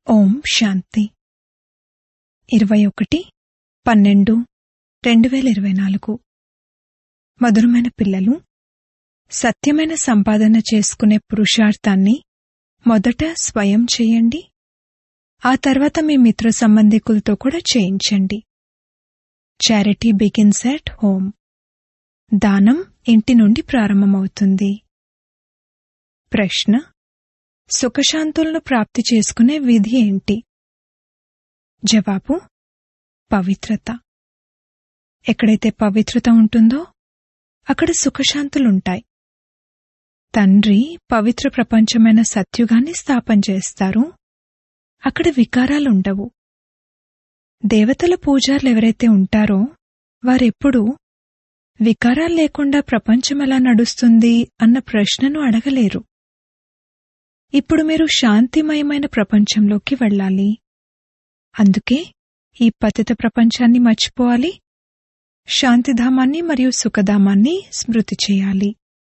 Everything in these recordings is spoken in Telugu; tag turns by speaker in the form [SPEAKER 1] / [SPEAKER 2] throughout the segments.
[SPEAKER 1] ఓం శాంతి ఇరవై ఒకటి పన్నెండు రెండు వేల ఇరవై నాలుగు మధురమైన పిల్లలు సత్యమైన సంపాదన చేసుకునే పురుషార్థాన్ని మొదట స్వయం చేయండి ఆ తర్వాత మీ మిత్ర సంబంధికులతో కూడా చేయించండి చారిటీ బిగిన్స్ ఎట్ హోమ్ దానం ఇంటి నుండి ప్రారంభమవుతుంది ప్రశ్న సుఖశాంతులను ప్రాప్తి చేసుకునే విధి ఏంటి జవాబు పవిత్రత ఎక్కడైతే పవిత్రత ఉంటుందో అక్కడ సుఖశాంతులుంటాయి తండ్రి పవిత్ర ప్రపంచమైన సత్యుగాన్ని స్థాపన చేస్తారు అక్కడ వికారాలుండవు దేవతల పూజారులు ఎవరైతే ఉంటారో వారెప్పుడూ వికారాలు లేకుండా ప్రపంచం ఎలా నడుస్తుంది అన్న ప్రశ్నను అడగలేరు ఇప్పుడు మీరు శాంతిమయమైన ప్రపంచంలోకి వెళ్ళాలి అందుకే ఈ పతిత ప్రపంచాన్ని మర్చిపోవాలి శాంతిధామాన్ని మరియు సుఖధామాన్ని స్మృతి చేయాలి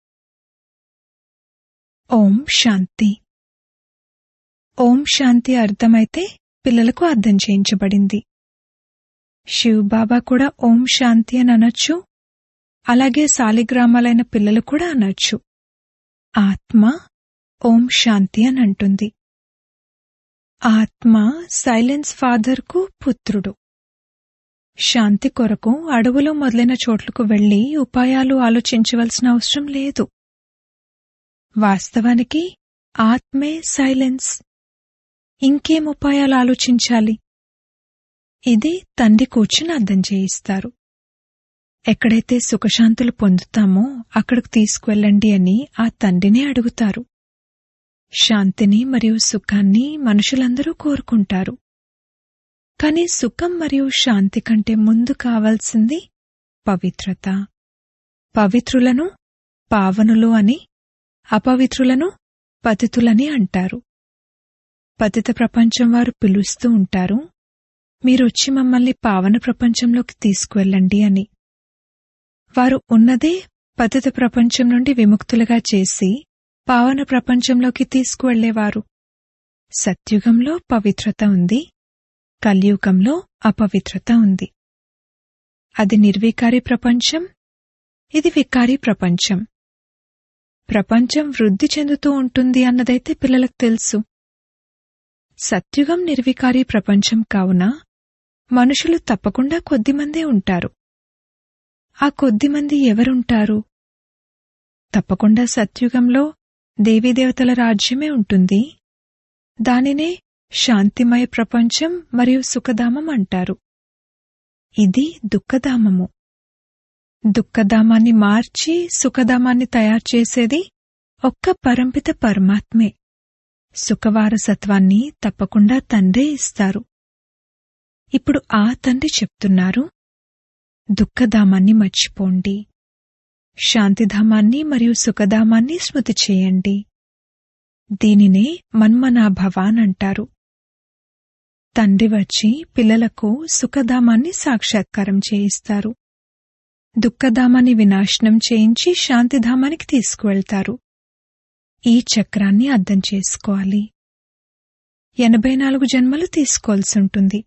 [SPEAKER 1] ఓం శాంతి ఓం శాంతి అర్థమైతే పిల్లలకు అర్థం చేయించబడింది శివ్ బాబా కూడా ఓం శాంతి అని అనొచ్చు అలాగే సాలిగ్రామాలైన పిల్లలు కూడా అనొచ్చు ఆత్మ ఓం శాంతి అని అంటుంది ఆత్మ సైలెన్స్ ఫాదర్కు పుత్రుడు శాంతి కొరకు అడవులో మొదలైన చోట్లకు వెళ్లి ఉపాయాలు ఆలోచించవలసిన అవసరం లేదు వాస్తవానికి ఆత్మే సైలెన్స్ ఇంకేం ఉపాయాలు ఆలోచించాలి ఇది తండ్రి కూర్చుని అర్థం చేయిస్తారు ఎక్కడైతే సుఖశాంతులు పొందుతామో అక్కడికి తీసుకువెళ్ళండి అని ఆ తండ్రినే అడుగుతారు శాంతిని మరియు సుఖాన్ని మనుషులందరూ కోరుకుంటారు కాని సుఖం మరియు శాంతి కంటే ముందు కావాల్సింది పవిత్రత పవిత్రులను పావనులు అని అపవిత్రులను పతితులని అంటారు పతిత ప్రపంచం వారు పిలుస్తూ ఉంటారు మీరొచ్చి మమ్మల్ని పావన ప్రపంచంలోకి తీసుకువెళ్ళండి అని వారు ఉన్నదే పతిత ప్రపంచం నుండి విముక్తులుగా చేసి పావన ప్రపంచంలోకి తీసుకువెళ్లేవారు సత్యుగంలో పవిత్రత ఉంది కలియుగంలో అపవిత్రత ఉంది అది నిర్వికారి ప్రపంచం ఇది వికారి ప్రపంచం ప్రపంచం వృద్ధి చెందుతూ ఉంటుంది అన్నదైతే పిల్లలకు తెలుసు సత్యుగం నిర్వికారి ప్రపంచం కావున మనుషులు తప్పకుండా కొద్దిమందే ఉంటారు ఆ కొద్దిమంది ఎవరుంటారు తప్పకుండా సత్యుగంలో దేవీదేవతల రాజ్యమే ఉంటుంది దానినే శాంతిమయ ప్రపంచం మరియు సుఖధామం అంటారు ఇది దుఃఖధామము దుఃఖధామాన్ని మార్చి సుఖధామాన్ని తయారు చేసేది ఒక్క పరంపిత పరమాత్మే సుఖవారసత్వాన్ని తప్పకుండా తండ్రే ఇస్తారు ఇప్పుడు ఆ తండ్రి చెప్తున్నారు దుఃఖధామాన్ని మర్చిపోండి శాంతిధామాన్ని మరియు సుఖధామాన్ని స్మృతి చేయండి దీనినే మన్మనాభవాన్ అంటారు తండ్రి వచ్చి పిల్లలకు సుఖధామాన్ని సాక్షాత్కారం చేయిస్తారు దుఃఖధామాన్ని వినాశనం చేయించి శాంతిధామానికి తీసుకువెళ్తారు ఈ చక్రాన్ని అర్థం చేసుకోవాలి ఎనభై నాలుగు జన్మలు తీసుకోవాల్సి ఉంటుంది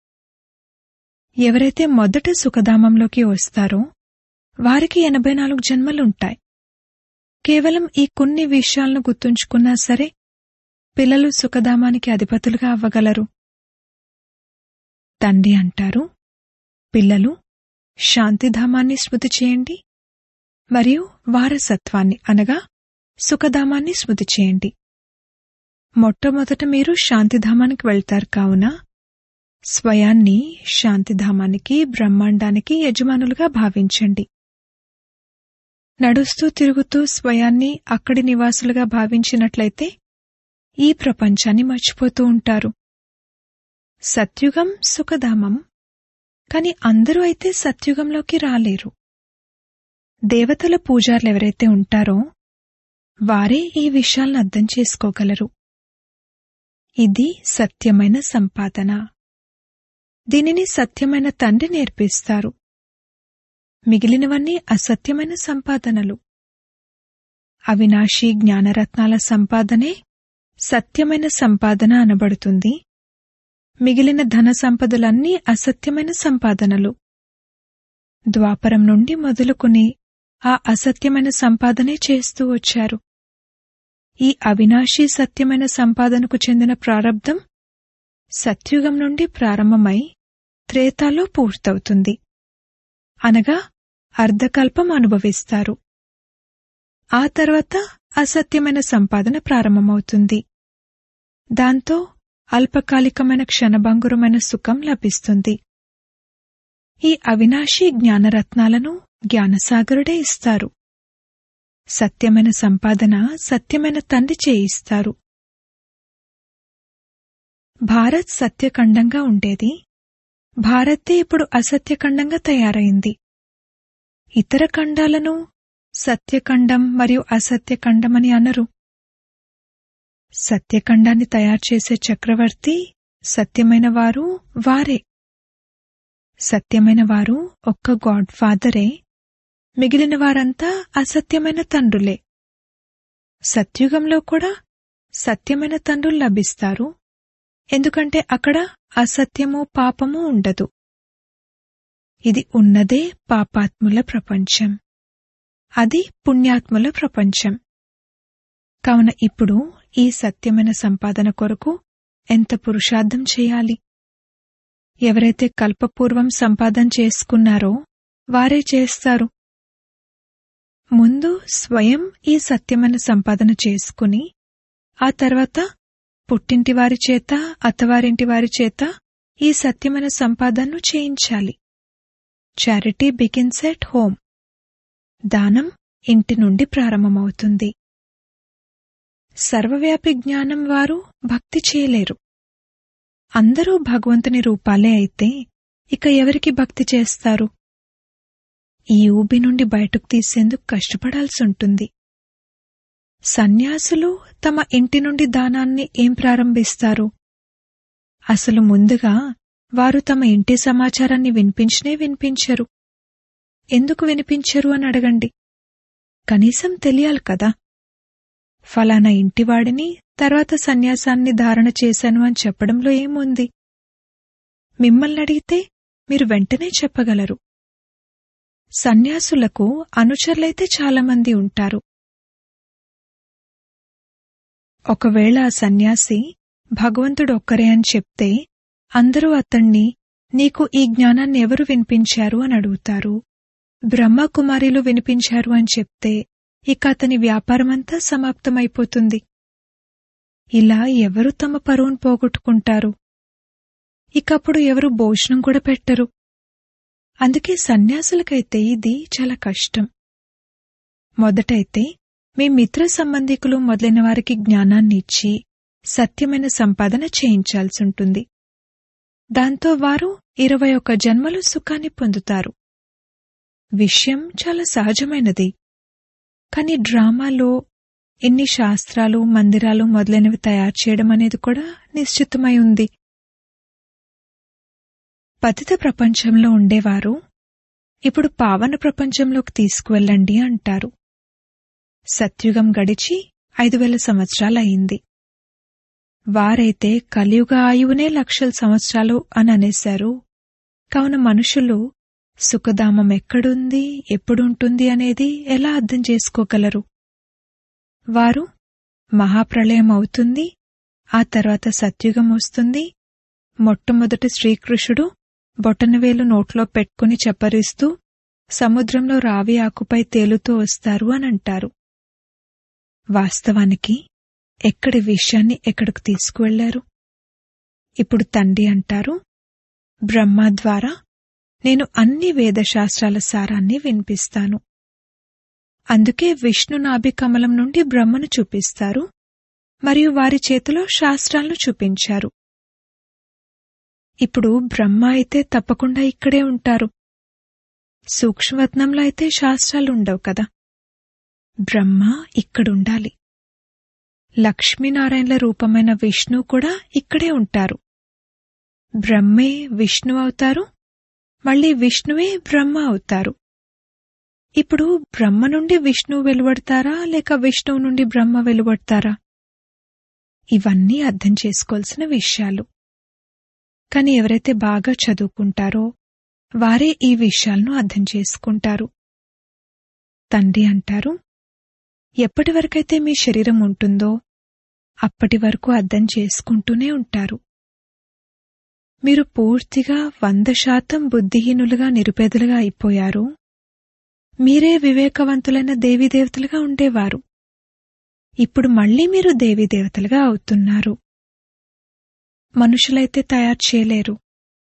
[SPEAKER 1] ఎవరైతే మొదట సుఖధామంలోకి వస్తారో వారికి ఎనభై నాలుగు జన్మలుంటాయి కేవలం ఈ కొన్ని విషయాలను గుర్తుంచుకున్నా సరే పిల్లలు సుఖధామానికి అధిపతులుగా అవ్వగలరు తండ్రి అంటారు పిల్లలు శాంతిధామాన్ని స్మృతి చేయండి మరియు వారసత్వాన్ని అనగా సుఖధామాన్ని స్మృతి చేయండి మొట్టమొదట మీరు శాంతిధామానికి వెళ్తారు కావున స్వయాన్ని శాంతిధామానికి బ్రహ్మాండానికి యజమానులుగా భావించండి నడుస్తూ తిరుగుతూ స్వయాన్ని అక్కడి నివాసులుగా భావించినట్లయితే ఈ ప్రపంచాన్ని మర్చిపోతూ ఉంటారు సత్యుగం సుఖధామం కాని అందరూ అయితే సత్యుగంలోకి రాలేరు దేవతల పూజారులు ఎవరైతే ఉంటారో వారే ఈ విషయాలను అర్థం చేసుకోగలరు ఇది సత్యమైన సంపాదన దీనిని సత్యమైన తండ్రి నేర్పిస్తారు మిగిలినవన్నీ అసత్యమైన సంపాదనలు అవినాశీ జ్ఞానరత్నాల సంపాదనే సత్యమైన సంపాదన అనబడుతుంది మిగిలిన ధన సంపదలన్నీ అసత్యమైన సంపాదనలు ద్వాపరం నుండి మొదలుకొని ఆ అసత్యమైన సంపాదనే చేస్తూ వచ్చారు ఈ అవినాశీ సత్యమైన సంపాదనకు చెందిన ప్రారబ్ధం సత్యుగం నుండి ప్రారంభమై త్రేతాలో పూర్తవుతుంది అనగా అర్ధకల్పం అనుభవిస్తారు ఆ తర్వాత అసత్యమైన సంపాదన ప్రారంభమవుతుంది దాంతో అల్పకాలికమైన క్షణభంగురమైన సుఖం లభిస్తుంది ఈ అవినాశీ జ్ఞానరత్నాలను జ్ఞానసాగరుడే ఇస్తారు సత్యమైన సంపాదన సత్యమైన తండ్రి చేయిస్తారు భారత్ సత్యఖండంగా ఉండేది భారతే ఇప్పుడు అసత్యఖండంగా తయారైంది ఇతర ఖండాలను సత్యఖండం మరియు అసత్యఖండం అని అనరు సత్యఖండాన్ని తయారు చేసే చక్రవర్తి సత్యమైన వారు వారే సత్యమైన వారు ఒక్క గాడ్ ఫాదరే మిగిలిన వారంతా అసత్యమైన తండ్రులే సత్యుగంలో కూడా సత్యమైన తండ్రులు లభిస్తారు ఎందుకంటే అక్కడ అసత్యము పాపము ఉండదు ఇది ఉన్నదే పాపాత్ముల ప్రపంచం అది పుణ్యాత్ముల ప్రపంచం కావున ఇప్పుడు ఈ సత్యమైన సంపాదన కొరకు ఎంత పురుషార్థం చేయాలి ఎవరైతే కల్పపూర్వం సంపాదన చేసుకున్నారో వారే చేస్తారు ముందు స్వయం ఈ సత్యమైన సంపాదన చేసుకుని ఆ తర్వాత పుట్టింటి వారి చేత అత్తవారింటి వారి చేత ఈ సత్యమైన సంపాదనను చేయించాలి చారిటీ బిగిన్స్ ఎట్ హోమ్ దానం ఇంటి నుండి ప్రారంభమవుతుంది సర్వవ్యాపి జ్ఞానం వారు భక్తి చేయలేరు అందరూ భగవంతుని రూపాలే అయితే ఇక ఎవరికి భక్తి చేస్తారు ఈ ఊబి నుండి బయటకు తీసేందుకు కష్టపడాల్సి ఉంటుంది సన్యాసులు తమ ఇంటి నుండి దానాన్ని ఏం ప్రారంభిస్తారు అసలు ముందుగా వారు తమ ఇంటి సమాచారాన్ని వినిపించనే వినిపించరు ఎందుకు వినిపించరు అని అడగండి కనీసం తెలియాలి కదా ఫలానా ఇంటివాడిని తర్వాత సన్యాసాన్ని ధారణ చేశాను అని చెప్పడంలో ఏముంది మిమ్మల్ని అడిగితే మీరు వెంటనే చెప్పగలరు సన్యాసులకు అనుచరులైతే చాలామంది ఉంటారు ఒకవేళ ఆ సన్యాసి భగవంతుడు ఒక్కరే అని చెప్తే అందరూ అతణ్ణి నీకు ఈ జ్ఞానాన్ని ఎవరు వినిపించారు అని అడుగుతారు బ్రహ్మకుమారిలు వినిపించారు అని చెప్తే ఇక అతని వ్యాపారమంతా సమాప్తమైపోతుంది ఇలా ఎవరు తమ పరువును పోగొట్టుకుంటారు ఇకప్పుడు ఎవరు భోజనం కూడా పెట్టరు అందుకే సన్యాసులకైతే ఇది చాలా కష్టం మొదటైతే మీ మిత్ర సంబంధికులు మొదలైన వారికి జ్ఞానాన్ని ఇచ్చి సత్యమైన సంపాదన చేయించాల్సి ఉంటుంది దాంతో వారు ఇరవై ఒక్క జన్మలు సుఖాన్ని పొందుతారు విషయం చాలా సహజమైనది కాని డ్రామాలో ఎన్ని శాస్త్రాలు మందిరాలు మొదలైనవి తయారు చేయడం అనేది కూడా నిశ్చితమై ఉంది పతిత ప్రపంచంలో ఉండేవారు ఇప్పుడు పావన ప్రపంచంలోకి తీసుకువెళ్ళండి అంటారు సత్యుగం గడిచి ఐదు వేల సంవత్సరాలయ్యింది వారైతే కలియుగ ఆయువునే లక్షల సంవత్సరాలు అని అనేశారు కావున మనుషులు సుఖధామం ఎక్కడుంది ఎప్పుడుంటుంది అనేది ఎలా అర్థం చేసుకోగలరు వారు మహాప్రళయం అవుతుంది ఆ తర్వాత సత్యుగం వస్తుంది మొట్టమొదటి శ్రీకృష్ణుడు బొటనవేలు నోట్లో పెట్టుకుని చప్పరిస్తూ సముద్రంలో రావి ఆకుపై తేలుతూ వస్తారు అని అంటారు వాస్తవానికి ఎక్కడి విషయాన్ని ఎక్కడికి తీసుకువెళ్లారు ఇప్పుడు తండ్రి అంటారు బ్రహ్మ ద్వారా నేను అన్ని వేదశాస్త్రాల సారాన్ని వినిపిస్తాను అందుకే విష్ణు నాభి కమలం నుండి బ్రహ్మను చూపిస్తారు మరియు వారి చేతిలో శాస్త్రాలను చూపించారు ఇప్పుడు బ్రహ్మ అయితే తప్పకుండా ఇక్కడే ఉంటారు సూక్ష్మవత్నంలో అయితే శాస్త్రాలు ఉండవు కదా బ్రహ్మ ఇక్కడుండాలి లక్ష్మీనారాయణల రూపమైన విష్ణు కూడా ఇక్కడే ఉంటారు బ్రహ్మే విష్ణు అవుతారు మళ్ళీ విష్ణువే బ్రహ్మ అవుతారు ఇప్పుడు బ్రహ్మ నుండి విష్ణువు వెలువడతారా లేక విష్ణువు నుండి బ్రహ్మ వెలువడతారా ఇవన్నీ అర్థం చేసుకోవాల్సిన విషయాలు కాని ఎవరైతే బాగా చదువుకుంటారో వారే ఈ విషయాలను అర్థం చేసుకుంటారు తండ్రి అంటారు ఎప్పటి వరకైతే మీ శరీరం ఉంటుందో అప్పటి వరకు అర్థం చేసుకుంటూనే ఉంటారు మీరు పూర్తిగా వంద శాతం బుద్ధిహీనులుగా నిరుపేదలుగా అయిపోయారు మీరే వివేకవంతులైన దేవీదేవతలుగా ఉండేవారు ఇప్పుడు మళ్ళీ మీరు దేవీదేవతలుగా అవుతున్నారు మనుషులైతే తయారు చేయలేరు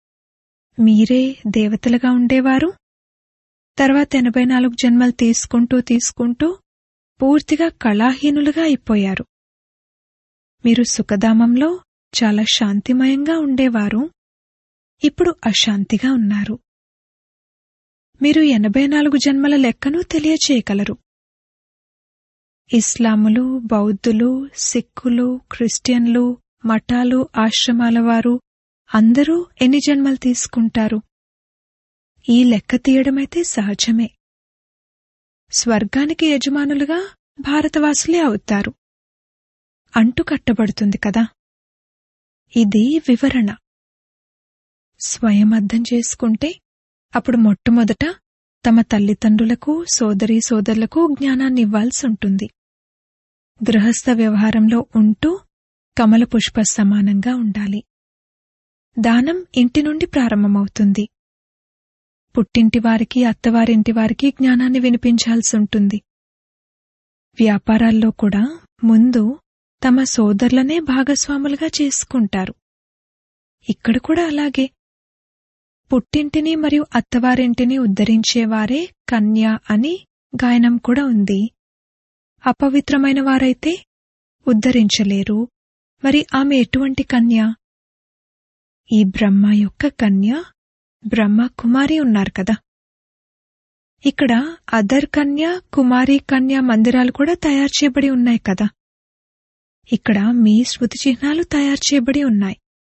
[SPEAKER 1] మీరే దేవతలుగా ఉండేవారు తర్వాత ఎనభై నాలుగు జన్మలు తీసుకుంటూ తీసుకుంటూ పూర్తిగా కళాహీనులుగా అయిపోయారు మీరు సుఖధామంలో చాలా శాంతిమయంగా ఉండేవారు ఇప్పుడు అశాంతిగా ఉన్నారు మీరు ఎనభై నాలుగు జన్మల లెక్కను తెలియచేయగలరు ఇస్లాములు బౌద్ధులు సిక్కులు క్రిస్టియన్లు మఠాలు ఆశ్రమాల వారు అందరూ ఎన్ని జన్మలు తీసుకుంటారు ఈ లెక్క తీయడమైతే సహజమే స్వర్గానికి యజమానులుగా భారతవాసులే అవుతారు అంటు కట్టబడుతుంది కదా ఇది వివరణ స్వయం అర్థం చేసుకుంటే అప్పుడు మొట్టమొదట తమ తల్లిదండ్రులకు సోదరీ సోదరులకు జ్ఞానాన్ని ఇవ్వాల్సి ఉంటుంది గృహస్థ వ్యవహారంలో ఉంటూ కమల పుష్ప సమానంగా ఉండాలి దానం ఇంటి నుండి ప్రారంభమవుతుంది పుట్టింటి వారికి అత్తవారింటి వారికి జ్ఞానాన్ని వినిపించాల్సి ఉంటుంది వ్యాపారాల్లో కూడా ముందు తమ సోదరులనే భాగస్వాములుగా చేసుకుంటారు ఇక్కడ కూడా అలాగే పుట్టింటిని మరియు అత్తవారింటిని ఉద్ధరించేవారే కన్య అని గాయనం కూడా ఉంది అపవిత్రమైన వారైతే ఉద్ధరించలేరు మరి ఆమె ఎటువంటి కన్య ఈ బ్రహ్మ యొక్క కన్య బ్రహ్మ కుమారి ఉన్నారు కదా ఇక్కడ అదర్ కన్య కుమారి కన్య మందిరాలు కూడా తయారు చేయబడి ఉన్నాయి కదా ఇక్కడ మీ స్మృతి చిహ్నాలు తయారు చేయబడి ఉన్నాయి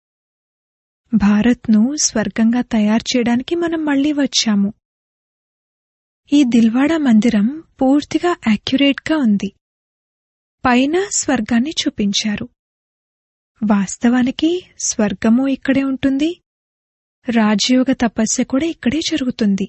[SPEAKER 1] భారత్ను స్వర్గంగా తయారు చేయడానికి మనం మళ్లీ వచ్చాము ఈ దిల్వాడా మందిరం పూర్తిగా యాక్యురేట్గా ఉంది పైన స్వర్గాన్ని చూపించారు వాస్తవానికి స్వర్గము ఇక్కడే ఉంటుంది రాజయోగ తపస్య కూడా ఇక్కడే జరుగుతుంది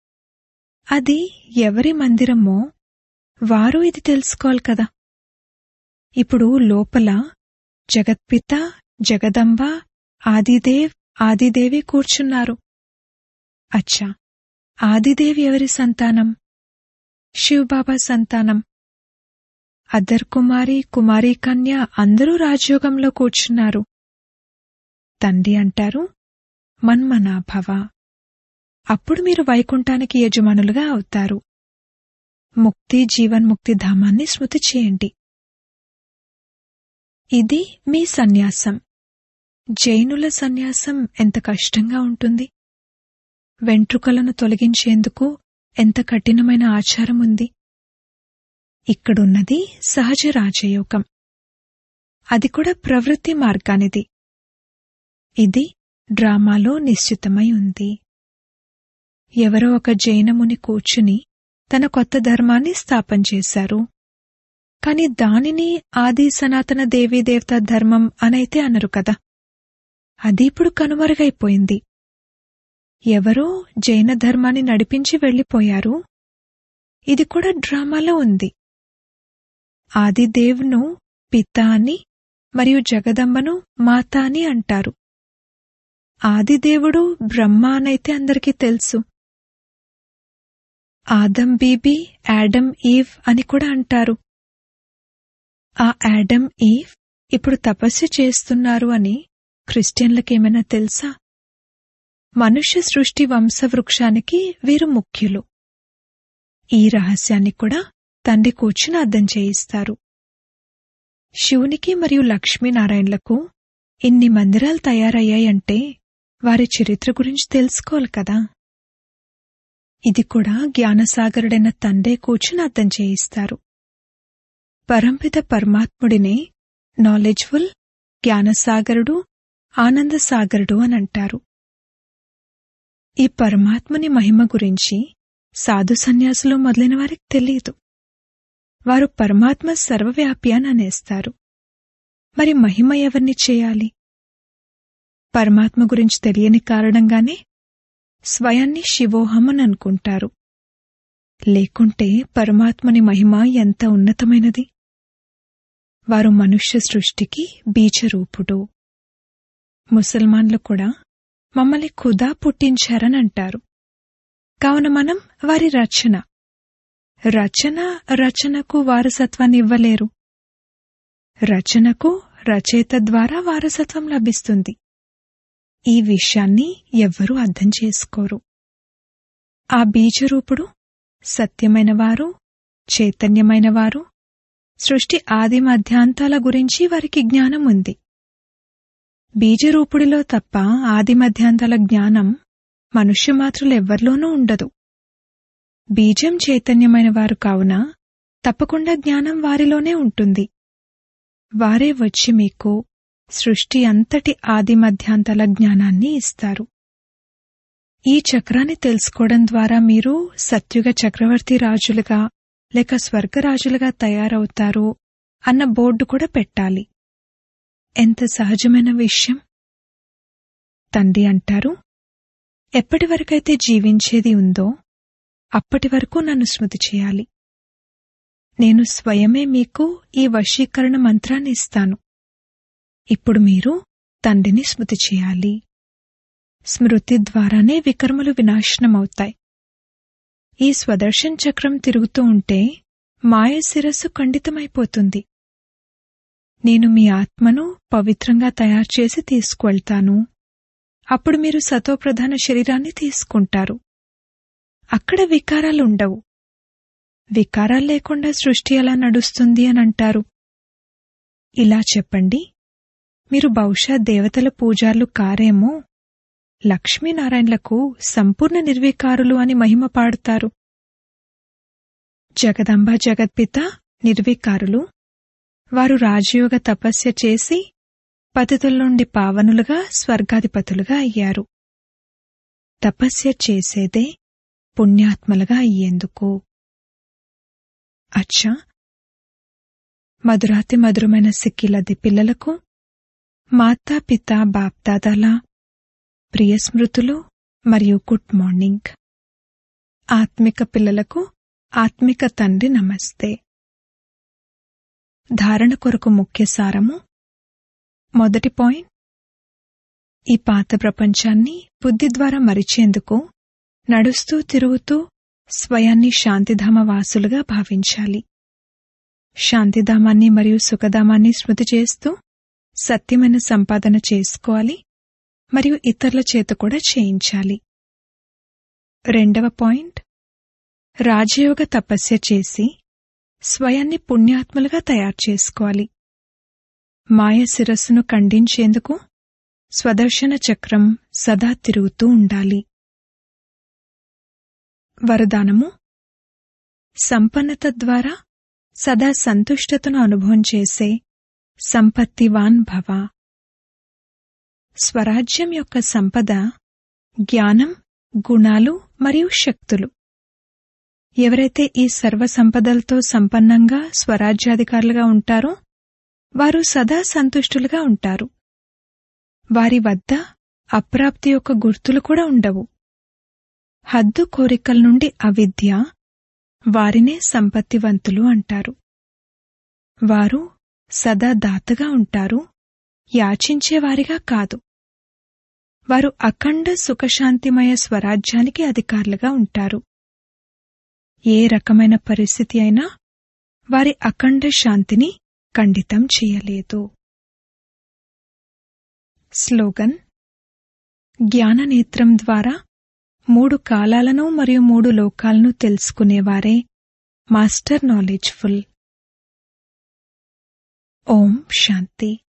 [SPEAKER 1] అది ఎవరి మందిరమో వారు ఇది తెలుసుకోవాలి కదా ఇప్పుడు లోపల జగత్పిత జగదంబ ఆదిదేవ్ ఆదిదేవి కూర్చున్నారు అచ్చా ఆదిదేవి ఎవరి సంతానం శివబాబా సంతానం అద్దర్ కుమారి కుమారి కన్య అందరూ రాజయోగంలో కూర్చున్నారు తండ్రి అంటారు మన్మనాభవ అప్పుడు మీరు వైకుంఠానికి యజమానులుగా అవుతారు ముక్తి జీవన్ముక్తి ధామాన్ని స్మృతి చేయండి ఇది మీ సన్యాసం జైనుల సన్యాసం ఎంత కష్టంగా ఉంటుంది వెంట్రుకలను తొలగించేందుకు ఎంత కఠినమైన ఆచారం ఉంది ఇక్కడున్నది సహజ రాజయోగం అది కూడా ప్రవృత్తి మార్గానిది ఇది డ్రామాలో నిశ్చితమై ఉంది ఎవరో ఒక జైనముని కూర్చుని తన కొత్త ధర్మాన్ని స్థాపన చేశారు కాని దానిని ఆది సనాతన దేవీదేవత ధర్మం అనైతే అనరు కదా అది ఇప్పుడు కనుమరుగైపోయింది ఎవరో జైన ధర్మాన్ని నడిపించి వెళ్లిపోయారు ఇది కూడా డ్రామాలో ఉంది ఆదిదేవ్ను పిత అని మరియు జగదంబను మాత అని అంటారు ఆదిదేవుడు బ్రహ్మ అనైతే అందరికీ తెలుసు ఆదం బీబీ యాడమ్ ఈవ్ అని కూడా అంటారు ఆ యాడమ్ ఈవ్ ఇప్పుడు తపస్సు చేస్తున్నారు అని క్రిస్టియన్లకేమైనా తెలుసా మనుష్య సృష్టి వంశవృక్షానికి వీరు ముఖ్యులు ఈ రహస్యాన్ని కూడా తండ్రి కూర్చుని అర్థం చేయిస్తారు శివునికి మరియు లక్ష్మీనారాయణలకు ఇన్ని మందిరాలు తయారయ్యాయంటే వారి చరిత్ర గురించి తెలుసుకోవాలి కదా ఇది కూడా జ్ఞానసాగరుడైన తండ్రే కూర్చుని అర్థం చేయిస్తారు పరంపిత పరమాత్ముడినే నాలెడ్జ్ఫుల్ జ్ఞానసాగరుడు ఆనందసాగరుడు అని అంటారు ఈ పరమాత్మని మహిమ గురించి సాధు సన్యాసులు మొదలైన వారికి తెలియదు వారు పరమాత్మ సర్వవ్యాపి అని అనేస్తారు మరి మహిమ ఎవరిని చేయాలి పరమాత్మ గురించి తెలియని కారణంగానే స్వయాన్ని శివోహం అని అనుకుంటారు లేకుంటే పరమాత్మని మహిమ ఎంత ఉన్నతమైనది వారు మనుష్య సృష్టికి బీజరూపుడు ముసల్మాన్లు కూడా మమ్మల్ని ఖుదా పుట్టించారని అంటారు కావున మనం వారి రచన రచన రచనకు వారసత్వాన్ని ఇవ్వలేరు రచనకు రచయిత ద్వారా వారసత్వం లభిస్తుంది ఈ విషయాన్ని ఎవ్వరూ అర్థం చేసుకోరు ఆ బీజరూపుడు సత్యమైన వారు చైతన్యమైన వారు సృష్టి ఆది మధ్యాంతాల గురించి వారికి జ్ఞానం ఉంది బీజరూపుడిలో తప్ప ఆది మధ్యాంతాల జ్ఞానం మనుష్యమాత్రులెవ్వర్లోనూ ఉండదు బీజం చైతన్యమైన వారు కావున తప్పకుండా జ్ఞానం వారిలోనే ఉంటుంది వారే వచ్చి మీకు సృష్టి అంతటి ఆది మధ్యాంతాల జ్ఞానాన్ని ఇస్తారు ఈ చక్రాన్ని తెలుసుకోవడం ద్వారా మీరు సత్యుగ చక్రవర్తి రాజులుగా లేక స్వర్గరాజులుగా తయారవుతారు అన్న బోర్డు కూడా పెట్టాలి ఎంత సహజమైన విషయం తండ్రి అంటారు ఎప్పటి వరకైతే జీవించేది ఉందో అప్పటి వరకు నన్ను స్మృతి చేయాలి నేను స్వయమే మీకు ఈ వశీకరణ మంత్రాన్ని ఇస్తాను ఇప్పుడు మీరు తండ్రిని స్మృతి చేయాలి స్మృతి ద్వారానే వికర్మలు వినాశనమవుతాయి ఈ స్వదర్శన్ చక్రం తిరుగుతూ ఉంటే మాయ శిరస్సు ఖండితమైపోతుంది నేను మీ ఆత్మను పవిత్రంగా తయారు చేసి తీసుకువెళ్తాను అప్పుడు మీరు సతోప్రధాన శరీరాన్ని తీసుకుంటారు అక్కడ వికారాలుండవు వికారాలు లేకుండా సృష్టి ఎలా నడుస్తుంది అని అంటారు ఇలా చెప్పండి మీరు బహుశా దేవతల పూజార్లు కారేమో లక్ష్మీనారాయణలకు సంపూర్ణ నిర్వికారులు అని మహిమ పాడుతారు జగదంబ జగత్పిత నిర్వికారులు వారు రాజయోగ తపస్య చేసి పతితుల నుండి పావనులుగా స్వర్గాధిపతులుగా అయ్యారు తపస్య చేసేదే పుణ్యాత్మలుగా అయ్యేందుకు అచ్చా మధురాతి మధురమైన సిక్కిలది పిల్లలకు మాతా పిత బాప్దాదాల ప్రియ స్మృతులు మరియు గుడ్ మార్నింగ్ ఆత్మిక పిల్లలకు ఆత్మిక తండ్రి నమస్తే ధారణ కొరకు ముఖ్య సారము మొదటి పాయింట్ ఈ పాత ప్రపంచాన్ని బుద్ధి ద్వారా మరిచేందుకు నడుస్తూ తిరుగుతూ స్వయాన్ని శాంతిధామ వాసులుగా భావించాలి శాంతిధామాన్ని మరియు సుఖధామాన్ని స్మృతి చేస్తూ సత్యమైన సంపాదన చేసుకోవాలి మరియు ఇతరుల చేత కూడా చేయించాలి రెండవ పాయింట్ రాజయోగ తపస్య చేసి స్వయాన్ని పుణ్యాత్ములుగా తయారు చేసుకోవాలి మాయ శిరస్సును ఖండించేందుకు స్వదర్శన చక్రం సదా తిరుగుతూ ఉండాలి వరదానము సంపన్నత ద్వారా సదా సంతుష్టతను అనుభవం చేసే సంపత్తివాన్ భవ స్వరాజ్యం యొక్క సంపద జ్ఞానం గుణాలు మరియు శక్తులు ఎవరైతే ఈ సర్వ సంపదలతో సంపన్నంగా స్వరాజ్యాధికారులుగా ఉంటారో వారు సదా సంతుష్టులుగా ఉంటారు వారి వద్ద అప్రాప్తి యొక్క గుర్తులు కూడా ఉండవు హద్దు కోరికల నుండి అవిద్య వారినే సంపత్తివంతులు అంటారు వారు సదా దాతగా ఉంటారు యాచించేవారిగా కాదు వారు అఖండ సుఖశాంతిమయ స్వరాజ్యానికి అధికారులుగా ఉంటారు ఏ రకమైన పరిస్థితి అయినా వారి అఖండ శాంతిని ఖండితం చేయలేదు స్లోగన్ జ్ఞాననేత్రం ద్వారా మూడు కాలాలను మరియు మూడు లోకాలను తెలుసుకునేవారే మాస్టర్ నాలెడ్జ్ఫుల్ ఓం శాంతి